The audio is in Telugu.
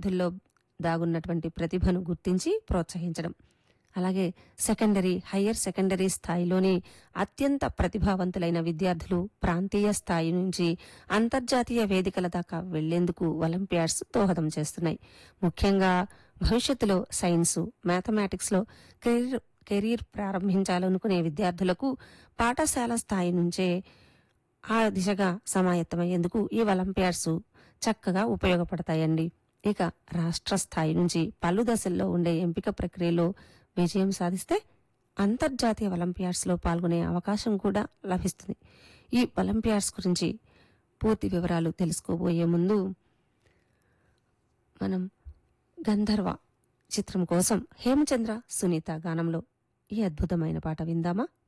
విద్యార్థుల్లో దాగున్నటువంటి ప్రతిభను గుర్తించి ప్రోత్సహించడం అలాగే సెకండరీ హయ్యర్ సెకండరీ స్థాయిలోని అత్యంత ప్రతిభావంతులైన విద్యార్థులు ప్రాంతీయ స్థాయి నుంచి అంతర్జాతీయ వేదికల దాకా వెళ్లేందుకు ఒలింపియాడ్స్ దోహదం చేస్తున్నాయి ముఖ్యంగా భవిష్యత్తులో సైన్సు మ్యాథమెటిక్స్లో కెరీర్ కెరీర్ ప్రారంభించాలనుకునే విద్యార్థులకు పాఠశాల స్థాయి నుంచే ఆ దిశగా సమాయత్తమయ్యేందుకు ఈ ఒలింపియాడ్స్ చక్కగా ఉపయోగపడతాయండి ఇక రాష్ట్ర స్థాయి నుంచి పలు దశల్లో ఉండే ఎంపిక ప్రక్రియలో విజయం సాధిస్తే అంతర్జాతీయ ఒలింపియాడ్స్ లో పాల్గొనే అవకాశం కూడా లభిస్తుంది ఈ ఒలింపియాడ్స్ గురించి పూర్తి వివరాలు తెలుసుకోబోయే ముందు మనం గంధర్వ చిత్రం కోసం హేమచంద్ర సునీత గానంలో ఈ అద్భుతమైన పాట విందామా